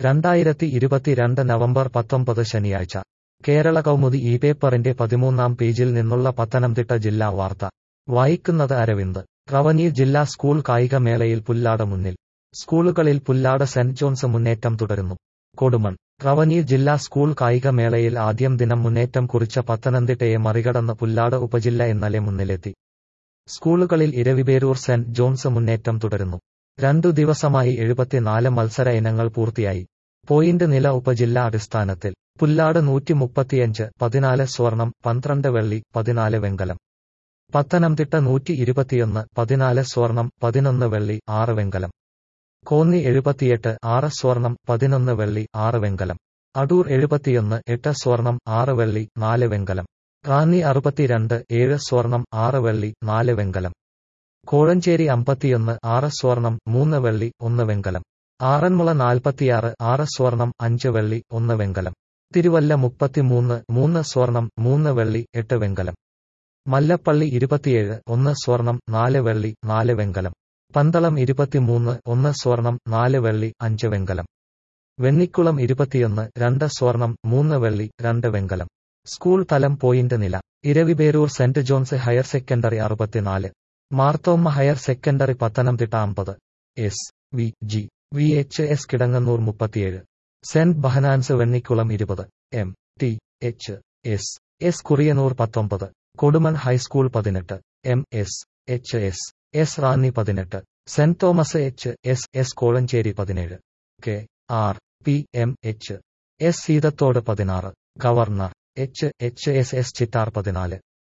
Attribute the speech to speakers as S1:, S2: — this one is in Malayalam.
S1: രണ്ടായിരത്തി ഇരുപത്തിരണ്ട് നവംബർ പത്തൊമ്പത് ശനിയാഴ്ച കേരള കൗമുദി ഈ പേപ്പറിന്റെ പതിമൂന്നാം പേജിൽ നിന്നുള്ള പത്തനംതിട്ട ജില്ലാ വാർത്ത വായിക്കുന്നത് അരവിന്ദ് റവന്യൂ ജില്ലാ സ്കൂൾ കായികമേളയിൽ പുല്ലാട് മുന്നിൽ സ്കൂളുകളിൽ പുല്ലാട് സെന്റ് ജോൺസ് മുന്നേറ്റം തുടരുന്നു കൊടുമൺ റവന്യൂ ജില്ലാ സ്കൂൾ കായികമേളയിൽ ആദ്യം ദിനം മുന്നേറ്റം കുറിച്ച പത്തനംതിട്ടയെ മറികടന്ന് പുല്ലാട് ഉപജില്ല ഇന്നലെ മുന്നിലെത്തി സ്കൂളുകളിൽ ഇരവിപേരൂർ സെന്റ് ജോൺസ് മുന്നേറ്റം തുടരുന്നു രണ്ടു ദിവസമായി എഴുപത്തിനാല് മത്സര ഇനങ്ങൾ പൂർത്തിയായി പോയിന്റ് നില ഉപജില്ല അടിസ്ഥാനത്തിൽ പുല്ലാട് നൂറ്റി മുപ്പത്തിയഞ്ച് പതിനാല് സ്വർണം പന്ത്രണ്ട് വെള്ളി പതിനാല് വെങ്കലം പത്തനംതിട്ട നൂറ്റി ഇരുപത്തിയൊന്ന് പതിനാല് സ്വർണം പതിനൊന്ന് വെള്ളി ആറ് വെങ്കലം കോന്നി എഴുപത്തിയെട്ട് ആറ് സ്വർണം പതിനൊന്ന് വെള്ളി ആറ് വെങ്കലം അടൂർ എഴുപത്തിയൊന്ന് എട്ട് സ്വർണം ആറ് വെള്ളി നാല് വെങ്കലം റാന്നി അറുപത്തിരണ്ട് ഏഴ് സ്വർണം ആറ് വെള്ളി നാല് വെങ്കലം കോഴഞ്ചേരി അമ്പത്തിയൊന്ന് ആറ് സ്വർണം മൂന്ന് വെള്ളി ഒന്ന് വെങ്കലം ആറന്മുള നാൽപ്പത്തിയാറ് ആറ് സ്വർണം അഞ്ച് വെള്ളി ഒന്ന് വെങ്കലം തിരുവല്ല മുപ്പത്തിമൂന്ന് മൂന്ന് സ്വർണം മൂന്ന് വെള്ളി എട്ട് വെങ്കലം മല്ലപ്പള്ളി ഇരുപത്തിയേഴ് ഒന്ന് സ്വർണം നാല് വെള്ളി നാല് വെങ്കലം പന്തളം ഇരുപത്തിമൂന്ന് ഒന്ന് സ്വർണം നാല് വെള്ളി അഞ്ച് വെങ്കലം വെണ്ണിക്കുളം ഇരുപത്തിയൊന്ന് രണ്ട് സ്വർണം മൂന്ന് വെള്ളി രണ്ട് വെങ്കലം സ്കൂൾ തലം പോയിന്റ് നില Eraviperoor saint John's higher secondary അറുപത്തിനാല് മാർത്തോമ്മ ഹയർ സെക്കൻഡറി പത്തനംതിട്ട അമ്പത് S V G V H S Kidangannur മുപ്പത്തിയേഴ് സെന്റ് ബഹനാൻസ് വെണ്ണിക്കുളം ഇരുപത് M T H S S Kuriyannoor പത്തൊമ്പത് കൊടുമൺ ഹൈസ്കൂൾ പതിനെട്ട് M S H S S Ranni പതിനെട്ട് saint Thomas H S S Kozhencherry പതിനേഴ് K R P M H S Seethathode പതിനാറ് government H H S S Chittar പതിനാല്